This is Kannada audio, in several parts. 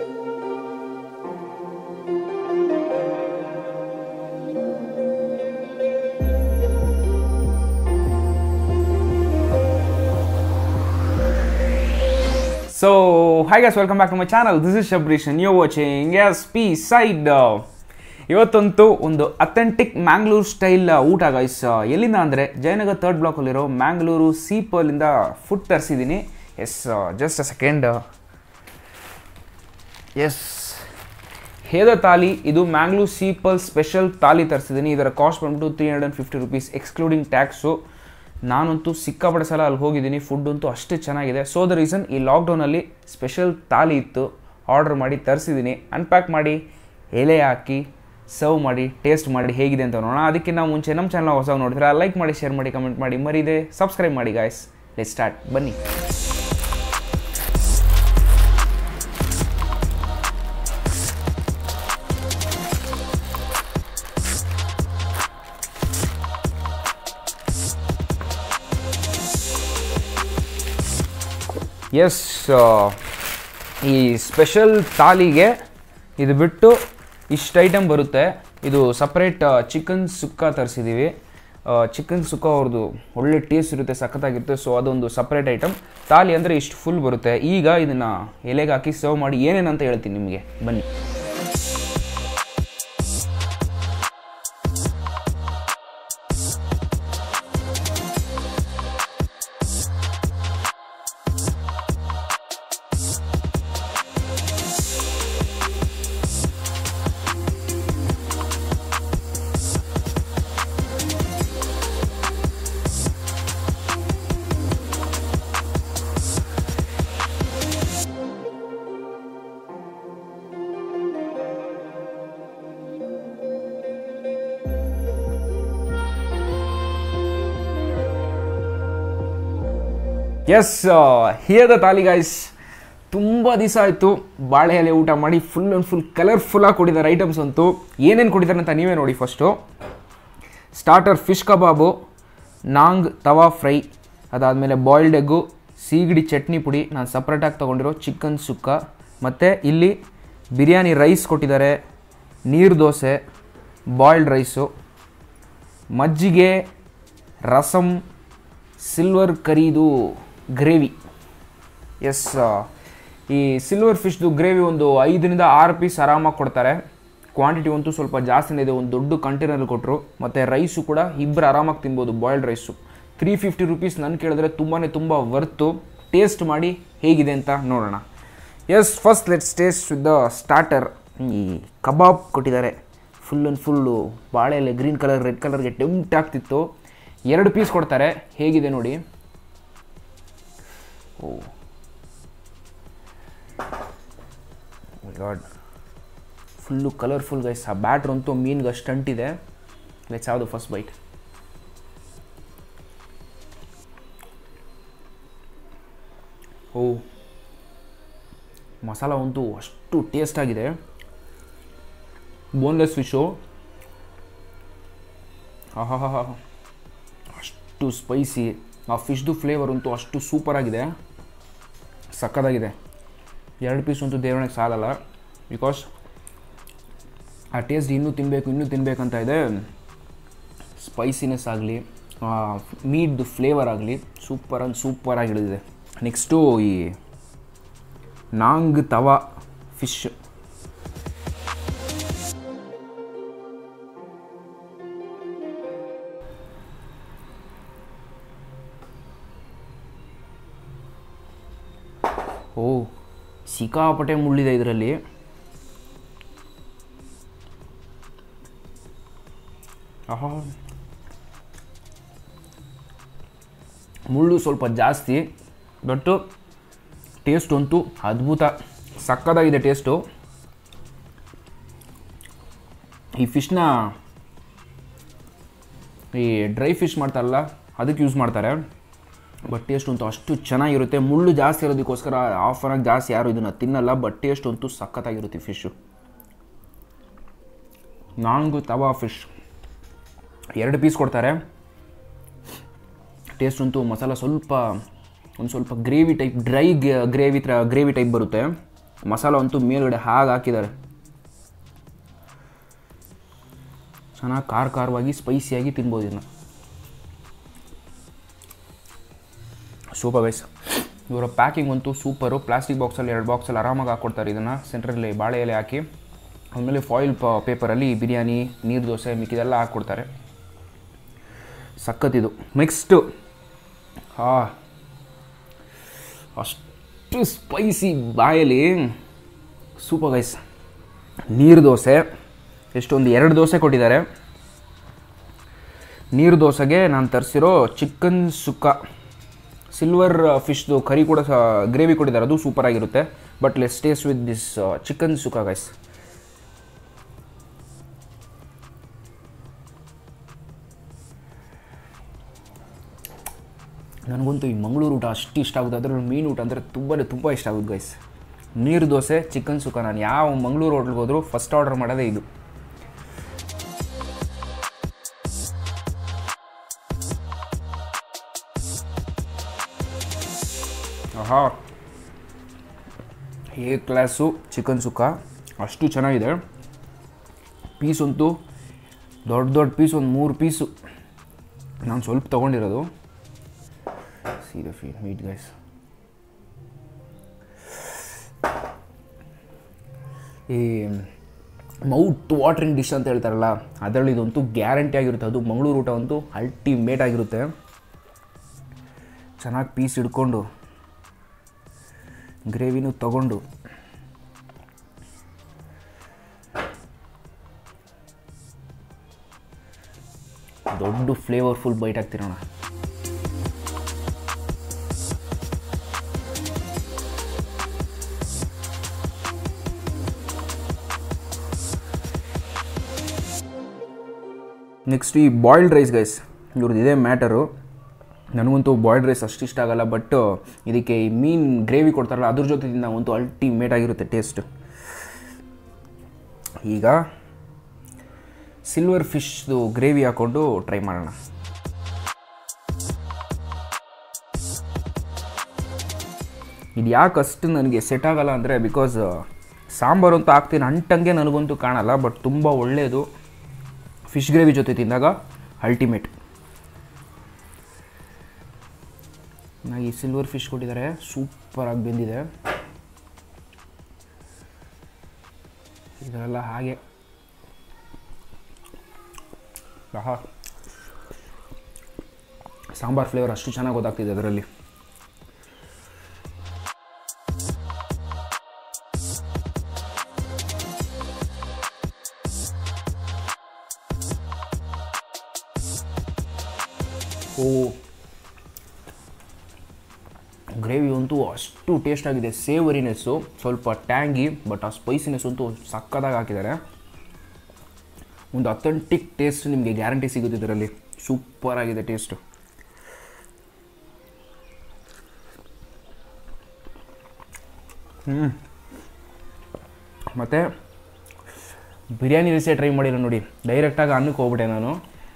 So, hi guys, welcome back to my channel. This is Shabrish and you're watching SP Side. ಇವತ್ತಂತೂ ಒಂದು ಅಥೆಂಟಿಕ್ ಮ್ಯಾಂಗ್ಳೂರ್ ಸ್ಟೈಲ್ ಊಟ ಗೈಸ್ ಎಲ್ಲಿಂದ ಅಂದರೆ ಜಯನಗರ್ ಥರ್ಡ್ ಬ್ಲಾಕಲ್ಲಿರೋ ಮ್ಯಾಂಗ್ಳೂರು ಸೀಪಲ್ಲಿಂದ ಫುಡ್ ತರಿಸಿದ್ದೀನಿ ಎಸ್ ಜಸ್ಟ್ ಅ ಸೆಕೆಂಡ್ ಎಸ್ ಹೇದ ತಾಲಿ ಇದು ಮ್ಯಾಂಗ್ಳೂರ್ ಸೀಪಲ್ ಸ್ಪೆಷಲ್ ತಾಲಿ ತರಿಸಿದ್ದೀನಿ ಇದರ ಕಾಸ್ಟ್ ಬಂದ್ಬಿಟ್ಟು three hundred and fifty rupees excluding tax ನಾನಂತೂ ಸಿಕ್ಕಾಪಟ್ಟೆ ಸಲ ಅಲ್ಲಿ ಹೋಗಿದ್ದೀನಿ ಫುಡ್ ಅಂತೂ ಅಷ್ಟೇ ಚೆನ್ನಾಗಿದೆ ಸೊ ದ ರೀಸನ್ ಈ ಲಾಕ್ಡೌನಲ್ಲಿ ಸ್ಪೆಷಲ್ ತಾಲಿ ಇತ್ತು ಆರ್ಡರ್ ಮಾಡಿ ತರಿಸಿದ್ದೀನಿ ಅನ್ಪ್ಯಾಕ್ ಮಾಡಿ ಎಲೆ ಹಾಕಿ ಸರ್ವ್ ಮಾಡಿ ಟೇಸ್ಟ್ ಮಾಡಿ ಹೇಗಿದೆ ಅಂತ ನೋಡೋಣ ಅದಕ್ಕಿಂತ ಮುಂಚೆ ನಮ್ಮ ಚಾನಲ್ ಹೊಸ ನೋಡಿದ್ರೆ ಲೈಕ್ ಮಾಡಿ ಶೇರ್ ಮಾಡಿ ಕಮೆಂಟ್ ಮಾಡಿ ಮರಿದೆ ಸಬ್ಸ್ಕ್ರೈಬ್ ಮಾಡಿ ಗಾಯ್ಸ್ ಲೆಟ್ ಸ್ಟಾರ್ಟ್ ಬನ್ನಿ ಎಸ್ ಈ ಸ್ಪೆಷಲ್ ತಾಲಿಗೆ ಇದು ಬಿಟ್ಟು ಇಷ್ಟು ಐಟಮ್ ಬರುತ್ತೆ ಇದು ಸಪ್ರೇಟ್ ಚಿಕನ್ ಸುಕ್ಕ ತರಿಸಿದ್ದೀವಿ ಚಿಕನ್ ಸುಕ್ಕ ಅವ್ರದ್ದು ಒಳ್ಳೆ ಟೇಸ್ಟ್ ಇರುತ್ತೆ ಸಖತ್ತಾಗಿರುತ್ತೆ ಸೊ ಅದೊಂದು ಸಪ್ರೇಟ್ ಐಟಮ್ ತಾಲಿ ಅಂದರೆ ಇಷ್ಟು ಫುಲ್ ಬರುತ್ತೆ ಈಗ ಇದನ್ನು ಎಲೆಗೆ ಹಾಕಿ ಸರ್ವ್ ಮಾಡಿ ಏನೇನಂತ ಹೇಳ್ತೀನಿ ನಿಮಗೆ ಬನ್ನಿ ಎಸ್ ಹಿಯದ ತಾಲಿ ಗಾಯ್ಸ್ ತುಂಬ ದಿವಸ ಆಯಿತು ಬಾಳೆ ಎಲೆ ಊಟ ಮಾಡಿ ಫುಲ್ ಆ್ಯಂಡ್ ಫುಲ್ ಕಲರ್ಫುಲ್ಲಾಗಿ ಕೊಟ್ಟಿದ್ದಾರೆ ಐಟಮ್ಸ್ ಅಂತೂ ಏನೇನು ಕೊಟ್ಟಿದ್ದಾರೆ ಅಂತ ನೀವೇ ನೋಡಿ ಫಸ್ಟು ಸ್ಟಾರ್ಟರ್ ಫಿಶ್ ಕಬಾಬು ನಾಂಗ್ ತವಾ ಫ್ರೈ ಅದಾದಮೇಲೆ ಬಾಯ್ಲ್ಡ್ ಎಗ್ಗು ಸೀಗಡಿ ಚಟ್ನಿ ಪುಡಿ ನಾನು ಸಪ್ರೇಟಾಗಿ ತೊಗೊಂಡಿರೋ ಚಿಕನ್ ಸುಕ್ಕ ಮತ್ತು ಇಲ್ಲಿ ಬಿರಿಯಾನಿ ರೈಸ್ ಕೊಟ್ಟಿದ್ದಾರೆ ನೀರು ದೋಸೆ ಬಾಯ್ಲ್ಡ್ ರೈಸು ಮಜ್ಜಿಗೆ ರಸಮ್ ಸಿಲ್ವರ್ ಕರಿದು ಗ್ರೇವಿ ಎಸ್ ಈ ಸಿಲ್ವರ್ ಫಿಶ್ದು ಗ್ರೇವಿ ಒಂದು ಐದರಿಂದ ಆರು ಪೀಸ್ ಆರಾಮಾಗಿ ಕೊಡ್ತಾರೆ ಕ್ವಾಂಟಿಟಿ ಅಂತೂ ಸ್ವಲ್ಪ ಜಾಸ್ತಿನೇ ಇದೆ ಒಂದು ದೊಡ್ಡ ಕಂಟೈನರ್ ಕೊಟ್ಟರು ಮತ್ತು ರೈಸು ಕೂಡ ಇಬ್ಬರು ಆರಾಮಾಗಿ ತಿನ್ಬೋದು boiled rice three fifty rupees ನಾನು ಕೇಳಿದ್ರೆ ತುಂಬಾ ತುಂಬ ವರ್ತು ಟೇಸ್ಟ್ ಮಾಡಿ ಹೇಗಿದೆ ಅಂತ ನೋಡೋಣ yes first let's taste with the starter ಈ ಕಬಾಬ್ ಕೊಟ್ಟಿದ್ದಾರೆ ಫುಲ್ ಆ್ಯಂಡ್ ಫುಲ್ಲು ಬಾಳೆ ಎಲೆ ಗ್ರೀನ್ ಕಲರ್ ರೆಡ್ ಕಲರ್ಗೆ ಟೆಂಪ್ಟ್ ಆಗ್ತಿತ್ತು ಎರಡು ಪೀಸ್ ಕೊಡ್ತಾರೆ ಹೇಗಿದೆ ನೋಡಿ oh god full colourful guys ಆ ಬ್ಯಾಟ್ರ್ ಅಂತೂ ಮೀನ್ಗೆ ಅಷ್ಟು ಅಂಟಿದೆ ಲೆಟ್ಸ್ ಯಾವುದು ಫಸ್ಟ್ ಬೈಟ್ ಓ ಮಸಾಲ ಅಂತೂ ಅಷ್ಟು ಟೇಸ್ಟ್ ಆಗಿದೆ ಬೋನ್ಲೆಸ್ ಫಿಶು ಆಹಾ ಅಷ್ಟು ಸ್ಪೈಸಿ ಆ ಫಿಶ್ದು ಫ್ಲೇವರ್ ಅಂತೂ ಅಷ್ಟು ಸೂಪರಾಗಿದೆ ಸಕ್ಕತ್ತಾಗಿದೆ ಎರಡು ಪೀಸ್ ಅಂತೂ ದೇವರಣೆಗೆ ಸಾಲಲ್ಲ ಬಿಕಾಸ್ ಆ ಟೇಸ್ಟ್ ಇನ್ನೂ ತಿನ್ನಬೇಕು ಇನ್ನೂ ತಿನ್ನಬೇಕಂತ ಇದೆ ಸ್ಪೈಸಿನೆಸ್ ಆಗಲಿ ಮೀಟ್ದು ಫ್ಲೇವರ್ ಆಗಲಿ ಸೂಪರ್ ಅಂದ್ ಸೂಪರಾಗಿ ಹಿಡಿದಿದೆ ನೆಕ್ಸ್ಟು ಈ ನಾಂಗ್ ತವಾ ಫಿಶ್ ಓ ಸಿಕ್ಕಾಪಟ್ಟೆ ಮುಳ್ಳಿದೆ ಇದರಲ್ಲಿ ಆಹಾ ಮುಳ್ಳು ಸ್ವಲ್ಪ ಜಾಸ್ತಿ ಬಟ್ಟು ಟೇಸ್ಟ್ ಅಂತೂ ಅದ್ಭುತ ಸಕ್ಕತ್ತಾಗಿದೆ ಟೇಸ್ಟು ಈ ಫಿಶ್ನ ಈ ಡ್ರೈ ಫಿಶ್ ಮಾಡ್ತಾರಲ್ಲ ಅದಕ್ಕೆ ಯೂಸ್ ಮಾಡ್ತಾರೆ ಬಟ್ ಟೇಸ್ಟ್ ಅಂತೂ ಅಷ್ಟು ಚೆನ್ನಾಗಿರುತ್ತೆ ಮುಳ್ಳು ಜಾಸ್ತಿ ಇರೋದಕ್ಕೋಸ್ಕರ ಆಫರಾಗಿ ಜಾಸ್ತಿ ಯಾರು ಇದನ್ನು ತಿನ್ನಲ್ಲ ಬಟ್ ಟೇಸ್ಟ್ ಅಂತೂ ಸಖತ್ತಾಗಿರುತ್ತೆ ಫಿಶ್ಶು ನಾಂಗು ತವಾ ಫಿಶ್ ಎರಡು ಪೀಸ್ ಕೊಡ್ತಾರೆ ಟೇಸ್ಟ್ ಅಂತೂ ಮಸಾಲ ಸ್ವಲ್ಪ ಒಂದು ಸ್ವಲ್ಪ ಗ್ರೇವಿ ಟೈಪ್ ಡ್ರೈ ಗ್ರೇವಿ ಥರ ಗ್ರೇವಿ ಟೈಪ್ ಬರುತ್ತೆ ಮಸಾಲ ಅಂತೂ ಮೇಲ್ಗಡೆ ಹಾಗೆ ಹಾಕಿದ್ದಾರೆ ಚೆನ್ನಾಗಿ ಖಾರ ಖಾರವಾಗಿ ಸ್ಪೈಸಿಯಾಗಿ ತಿನ್ಬೋದು ಇದನ್ನು ಸೂಪರ್ ಗೈಸ್ ಇವರ ಪ್ಯಾಕಿಂಗ್ ಅಂತೂ ಸೂಪರು ಪ್ಲಾಸ್ಟಿಕ್ ಬಾಕ್ಸಲ್ಲಿ ಎರಡು ಬಾಕ್ಸಲ್ಲಿ ಆರಾಮಾಗಿ ಹಾಕ್ಕೊಡ್ತಾರೆ ಇದನ್ನು ಸೆಂಟ್ರಲ್ಲಿ ಬಾಳೆ ಎಲೆ ಹಾಕಿ ಆಮೇಲೆ ಫಾಯಿಲ್ ಪ ಪೇಪರಲ್ಲಿ ಬಿರಿಯಾನಿ ನೀರು ದೋಸೆ ಮಿಕ್ಕಿದೆಲ್ಲ ಹಾಕ್ಕೊಡ್ತಾರೆ ಸಖತ್ತಿದು ನೆಕ್ಸ್ಟು ಹಾಂ ಅಷ್ಟು ಸ್ಪೈಸಿ ಬಾಯಲ್ಲಿ ಸೂಪರ್ ಗೈಸ್ ನೀರು ದೋಸೆ ಎಷ್ಟೊಂದು ಎರಡು ದೋಸೆ ಕೊಟ್ಟಿದ್ದಾರೆ ನೀರು ದೋಸೆಗೆ ನಾನು ತರಿಸಿರೋ ಚಿಕನ್ ಸುಕ್ಕ ಸಿಲ್ವರ್ ಫಿಶ್ದು ಕರಿ ಕೂಡ ಸಹ ಗ್ರೇವಿ ಕೊಟ್ಟಿದ್ದಾರೆ ಅದು ಸೂಪರ್ ಆಗಿರುತ್ತೆ but less taste with this chicken sukka guys ನನಗಂತೂ ಈ ಮಂಗಳೂರು ಊಟ ಅಷ್ಟು ಇಷ್ಟ ಆಗುತ್ತೆ ಅದರಲ್ಲಿ ಮೀನು ಊಟ ಅಂದರೆ ತುಂಬಾ ತುಂಬ ಇಷ್ಟ ಆಗುತ್ತೆ ಗೈಸ್ ನೀರು ದೋಸೆ ಚಿಕನ್ ಸುಕ್ಕ ನಾನು ಯಾವ ಮಂಗಳೂರು ಹೋಟ್ಲಿಗೆ ಹೋದರೂ ಫಸ್ಟ್ ಆರ್ಡರ್ ಮಾಡೋದೇ ಇದು ಆಹಾ ಎ ಕ್ಲಾಸು ಚಿಕನ್ ಸುಕ್ಕ ಅಷ್ಟು ಚೆನ್ನಾಗಿದೆ ಪೀಸ್ ಅಂತೂ ದೊಡ್ಡ ದೊಡ್ಡ ಪೀಸ್ ಒಂದು ಮೂರು ಪೀಸು ನಾನು ಸ್ವಲ್ಪ ತೊಗೊಂಡಿರೋದು ಸೀದ ಫೀ ಮೀಟ್ ಗೈಸ್ ಈ ಮೌತ್ ವಾಟ್ರಿಂಗ್ ಡಿಶ್ ಅಂತ ಹೇಳ್ತಾರಲ್ಲ ಅದರಲ್ಲಿ ಇದಂತೂ ಗ್ಯಾರಂಟಿ ಆಗಿರುತ್ತೆ ಅದು ಮಂಗಳೂರು ಊಟ ಅಂತೂ ಅಲ್ಟಿಮೇಟ್ ಆಗಿರುತ್ತೆ ಚೆನ್ನಾಗಿ ಪೀಸ್ ಹಿಡ್ಕೊಂಡು ಗ್ರೇವಿನೂ ತಗೊಂಡು ದೊಡ್ಡ ಫ್ಲೇವರ್ಫುಲ್ ಬೈಟ್ ಹಾಕ್ತಿರೋಣ ನೆಕ್ಸ್ಟ್ ಈ ಬಾಯ್ಲ್ಡ್ ರೈಸ್ ಗೈಸ್ ಇವ್ರದ್ದು ಇದೇ ಮ್ಯಾಟರು ನನಗಂತೂ ಬಾಯ್ಲ್ಡ್ ರೈಸ್ ಅಷ್ಟು ಇಷ್ಟ ಆಗಲ್ಲ ಬಟ್ ಇದಕ್ಕೆ ಈ ಮೀನು ಗ್ರೇವಿ ಕೊಡ್ತಾರಲ್ಲ ಅದ್ರ ಜೊತೆ ತಿಂದಾಗಂತೂ ಅಲ್ಟಿಮೇಟ್ ಆಗಿರುತ್ತೆ ಟೇಸ್ಟ್ ಈಗ ಸಿಲ್ವರ್ ಫಿಶ್ದು ಗ್ರೇವಿ ಹಾಕ್ಕೊಂಡು ಟ್ರೈ ಮಾಡೋಣ ಇದು ಯಾಕೆ ಅಷ್ಟು ನನಗೆ ಸೆಟ್ ಆಗಲ್ಲ ಅಂದರೆ ಬಿಕಾಸ್ ಸಾಂಬಾರು ಅಂತೂ ಹಾಕ್ತೀನಿ ಅಂಟಂಗೆ ನನಗಂತೂ ಕಾಣಲ್ಲ ಬಟ್ ತುಂಬ ಒಳ್ಳೆಯದು ಫಿಶ್ ಗ್ರೇವಿ ಜೊತೆ ತಿಂದಾಗ ಅಲ್ಟಿಮೇಟ್ ಈ ಸಿಲ್ವರ್ ಫಿಶ್ ಕೊಟ್ಟಿದ್ದಾರೆ ಸೂಪರಾಗಿ ಬೆಂದಿದೆ ಇದೆಲ್ಲ ಹಾಗೆ ಆಹಾ ಸಾಂಬಾರ್ ಫ್ಲೇವರ್ ಅಷ್ಟು ಚೆನ್ನಾಗಿ ಗೊತ್ತಾಗ್ತಿದೆ ಅದರಲ್ಲಿ ಓ ಗ್ರೇವಿ ಅಂತೂ ಅಷ್ಟು ಟೇಸ್ಟ್ ಆಗಿದೆ ಸೇವರಿನೆಸ್ಸು ಸ್ವಲ್ಪ ಟ್ಯಾಂಗಿ ಬಟ್ ಆ ಸ್ಪೈಸಿನೆಸ್ ಅಂತೂ ಸಕ್ಕದಾಗಿ ಹಾಕಿದ್ದಾರೆ ಒಂದು ಅಥೆಂಟಿಕ್ ಟೇಸ್ಟ್ ನಿಮಗೆ ಗ್ಯಾರಂಟಿ ಸಿಗುತ್ತೆ ಇದರಲ್ಲಿ ಸೂಪರ್ ಆಗಿದೆ ಟೇಸ್ಟು ಹ್ಞೂ ಮತ್ತು ಬಿರಿಯಾನಿ ರೆಸಿಪಿ ಟ್ರೈ ಮಾಡಿಲ್ಲ ನೋಡಿ ಡೈರೆಕ್ಟಾಗಿ ಅನ್ನಕ್ಕೆ ಹೋಗ್ಬಿಟ್ಟೆ ನಾನು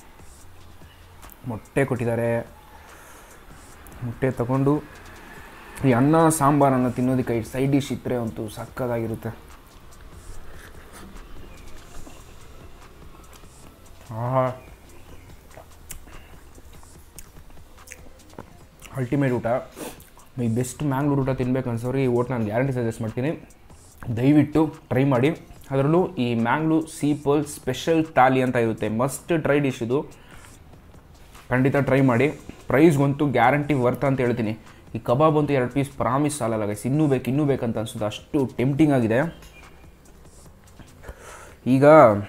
ಮೊಟ್ಟೆ ಕೊಟ್ಟಿದ್ದಾರೆ ಮೊಟ್ಟೆ ತಗೊಂಡು ಈ ಅನ್ನ ಸಾಂಬಾರನ್ನು ತಿನ್ನೋದಕ್ಕೆ ಸೈಡ್ ಡಿಶ್ ಇಟ್ಟರೆ ಅಂತೂ ಸಕ್ಕದಾಗಿರುತ್ತೆ ಆಹಾ ಅಲ್ಟಿಮೇಟ್ ಊಟ ಈ ಬೆಸ್ಟ್ ಮ್ಯಾಂಗ್ಳೂರು ಊಟ ತಿನ್ಬೇಕು ಅನ್ಸೋರು ಈ ಊಟ ನಾನು ಗ್ಯಾರಂಟಿ ಸಜೆಸ್ಟ್ ಮಾಡ್ತೀನಿ ದಯವಿಟ್ಟು ಟ್ರೈ ಮಾಡಿ ಅದರಲ್ಲೂ ಈ ಮ್ಯಾಂಗ್ಳೂರ್ ಸೀಪಲ್ ಸ್ಪೆಷಲ್ ತಾಲಿ ಅಂತ ಇರುತ್ತೆ ಮಸ್ಟ್ ಟ್ರೈ ಡಿಶ್ ಇದು ಖಂಡಿತ ಟ್ರೈ ಮಾಡಿ ಪ್ರೈಸ್ಗಂತೂ ಗ್ಯಾರಂಟಿ ವರ್ತ್ ಅಂತ ಹೇಳ್ತೀನಿ ಈ ಕಬಾಬ್ ಅಂತೂ ಎರಡು ಪೀಸ್ ಪ್ರಾಮಿಸ್ ಸಾಲಲ್ಲ ಗೈಸ್ ಇನ್ನೂ ಬೇಕು ಇನ್ನೂ ಬೇಕಂತ ಅನ್ಸುತ್ತೆ ಅಷ್ಟು ಟೆಂಪ್ಟಿಂಗ್ ಆಗಿದೆ ಈಗ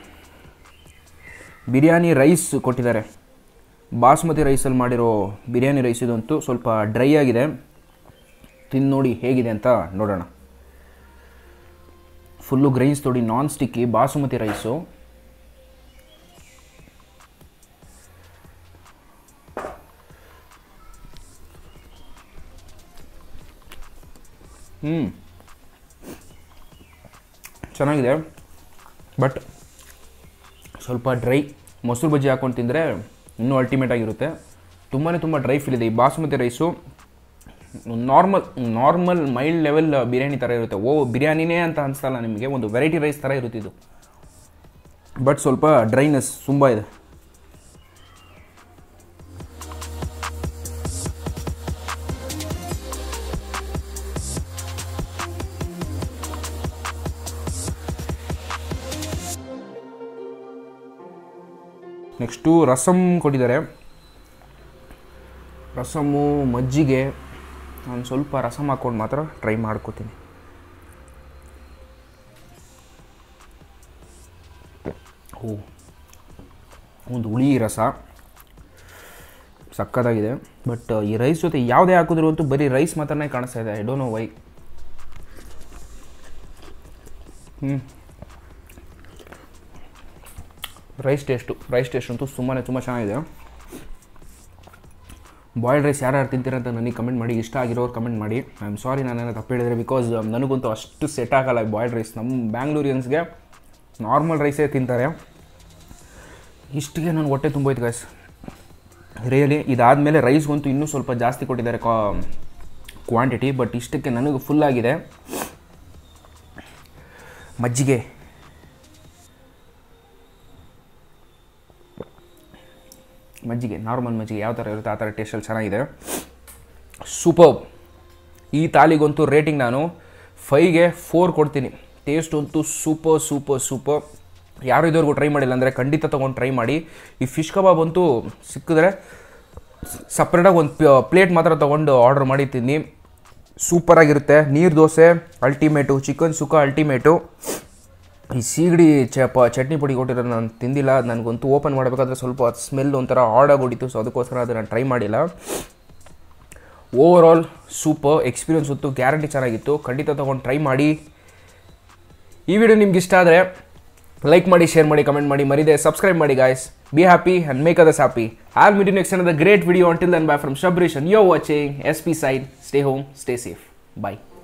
ಬಿರಿಯಾನಿ ರೈಸ್ ಕೊಟ್ಟಿದ್ದಾರೆ ಬಾಸ್ಮತಿ ರೈಸಲ್ಲಿ ಮಾಡಿರೋ ಬಿರಿಯಾನಿ ರೈಸ್ ಇದಂತೂ ಸ್ವಲ್ಪ ಡ್ರೈ ಆಗಿದೆ ತಿಂದು ನೋಡಿ ಹೇಗಿದೆ ಅಂತ ನೋಡೋಣ ಫುಲ್ಲು ಗ್ರೈನ್ಸ್ ತೊಡಿ non sticky basmati rice hmm ಚೆನ್ನಾಗಿದೆ ಬಟ್ ಸ್ವಲ್ಪ ಡ್ರೈ ಮೊಸರು ಬಜ್ಜಿ ಹಾಕ್ಕೊಂಡು ತಿಂದರೆ ಇನ್ನೂ ಅಲ್ಟಿಮೇಟ್ ಆಗಿರುತ್ತೆ ತುಂಬಾ ತುಂಬ ಡ್ರೈ ಫೀಲ್ ಇದೆ ಈ basmati rice normal normal mild level biryani ಥರ ಇರುತ್ತೆ ಓ ಬಿರಿಯಾನಿನೇ ಅಂತ ಅನಿಸ್ತಲ್ಲ ನಿಮಗೆ ಒಂದು ವೆರೈಟಿ ರೈಸ್ ಥರ ಇರುತ್ತೆ ಇದು ಬಟ್ ಸ್ವಲ್ಪ ಡ್ರೈನೆಸ್ ತುಂಬ ಇದೆ ನೆಕ್ಸ್ಟು ರಸಮ್ ಕೊಟ್ಟಿದ್ದಾರೆ ರಸಮ್ಮು ಮಜ್ಜಿಗೆ ನಾನು ಸ್ವಲ್ಪ ರಸಮ್ ಹಾಕ್ಕೊಂಡು ಮಾತ್ರ ಟ್ರೈ ಮಾಡ್ಕೋತೀನಿ ಓ ಒಂದು ಹುಳಿ ರಸ ಸಕ್ಕತ್ತಾಗಿದೆ ಬಟ್ ಈ ರೈಸ್ ಜೊತೆ ಯಾವುದೇ ಹಾಕಿದ್ರು ಅಂತೂ ಬರೀ ರೈಸ್ ಮಾತ್ರನೇ ಕಾಣಿಸ್ತಾ ಇದೆ I don't know why hmm rice taste rice taste ಅಂತೂ ತುಂಬಾ ತುಂಬ ಚೆನ್ನಾಗಿದೆ ಬಾಯ್ಲ್ಡ್ ರೈಸ್ ಯಾರ್ಯಾರು ತಿಂತೀರ ಅಂತ ನನಗೆ ಕಮೆಂಟ್ ಮಾಡಿ ಇಷ್ಟ ಆಗಿರೋರು ಕಮೆಂಟ್ ಮಾಡಿ ಐ ಆಮ್ ಸಾರಿ ನಾನೇನೋ ತಪ್ಪು ಹೇಳಿದ್ರೆ ಬಿಕಾಸ್ ನನಗಂತೂ ಅಷ್ಟು ಸೆಟ್ ಆಗಲ್ಲ ಬಾಯ್ಲ್ಡ್ ರೈಸ್ ನಮ್ಮ ಬ್ಯಾಂಗ್ಳೂರಿಯನ್ಸ್ಗೆ ನಾರ್ಮಲ್ ರೈಸೇ ತಿಂತಾರೆ ಇಷ್ಟಿಗೆ ನಾನು ಹೊಟ್ಟೆ ತುಂಬೋಯ್ತು ಗೈಸ್ ರಿಯಲಿ ಇದಾದಮೇಲೆ ರೈಸ್ಗಂತೂ ಇನ್ನೂ ಸ್ವಲ್ಪ ಜಾಸ್ತಿ ಕೊಟ್ಟಿದ್ದಾರೆ ಕಾ ಕ್ವಾಂಟಿಟಿ ಬಟ್ ಇಷ್ಟಕ್ಕೆ ನನಗೆ ಫುಲ್ ಆಗಿದೆ ಮಜ್ಜಿಗೆ ಮಜ್ಜಿಗೆ ನಾರ್ಮಲ್ ಮಜ್ಜಿಗೆ ಯಾವ ಥರ ಇರುತ್ತೆ ಆ ಥರ ಟೇಸ್ಟಲ್ಲಿ ಚೆನ್ನಾಗಿದೆ ಸೂಪರ್ ಈ ತಾಲಿಗಂತೂ ರೇಟಿಂಗ್ ನಾನು ಫೈಗೆ ಫೋರ್ ಕೊಡ್ತೀನಿ ಟೇಸ್ಟ್ ಅಂತೂ ಸೂಪರ್ ಸೂಪರ್ ಸೂಪರ್ ಯಾರು ಇದುವರೆಗೂ ಟ್ರೈ ಮಾಡಿಲ್ಲ ಅಂದರೆ ಖಂಡಿತ ತೊಗೊಂಡು ಟ್ರೈ ಮಾಡಿ ಈ ಫಿಶ್ ಕಬಾಬ್ ಅಂತೂ ಸಿಕ್ಕಿದ್ರೆ ಸಪ್ರೇಟಾಗಿ ಒಂದು ಪ್ಲೇಟ್ ಮಾತ್ರ ತೊಗೊಂಡು ಆರ್ಡರ್ ಮಾಡಿ ತಿನ್ನಿ ಸೂಪರಾಗಿರುತ್ತೆ ನೀರು dosa ultimate chicken sukka ultimate ಈ ಸೀಗಡಿ ಚಪ ಚಟ್ನಿ ಪುಡಿ ಕೊಟ್ಟಿರೋದು ನಾನು ತಿಂದಿಲ್ಲ ಅದು ನನಗಂತೂ ಓಪನ್ ಮಾಡಬೇಕಾದ್ರೆ ಸ್ವಲ್ಪ ಸ್ಮೆಲ್ ಒಂಥರ ಆಡಾಗಿ ಹೊಡಿತು ಸೊ ಅದಕ್ಕೋಸ್ಕರ ಅದು ನಾನು ಟ್ರೈ ಮಾಡಿಲ್ಲ ಓವರ್ ಆಲ್ ಸೂಪರ್ ಎಕ್ಸ್ಪೀರಿಯನ್ಸ್ ಅಂತೂ ಗ್ಯಾರಂಟಿ ಚೆನ್ನಾಗಿತ್ತು ಖಂಡಿತ ತೊಗೊಂಡು ಟ್ರೈ ಮಾಡಿ ಈ ವಿಡಿಯೋ ನಿಮ್ಗೆ ಇಷ್ಟ ಆದರೆ ಲೈಕ್ ಮಾಡಿ ಶೇರ್ ಮಾಡಿ ಕಮೆಂಟ್ ಮಾಡಿ ಮರಿದೆ ಸಬ್ಸ್ಕ್ರೈಬ್ ಮಾಡಿ guys be happy and make others happy all meet next on the great video until then bye from Shabreesh and yo watching S P side stay home stay safe by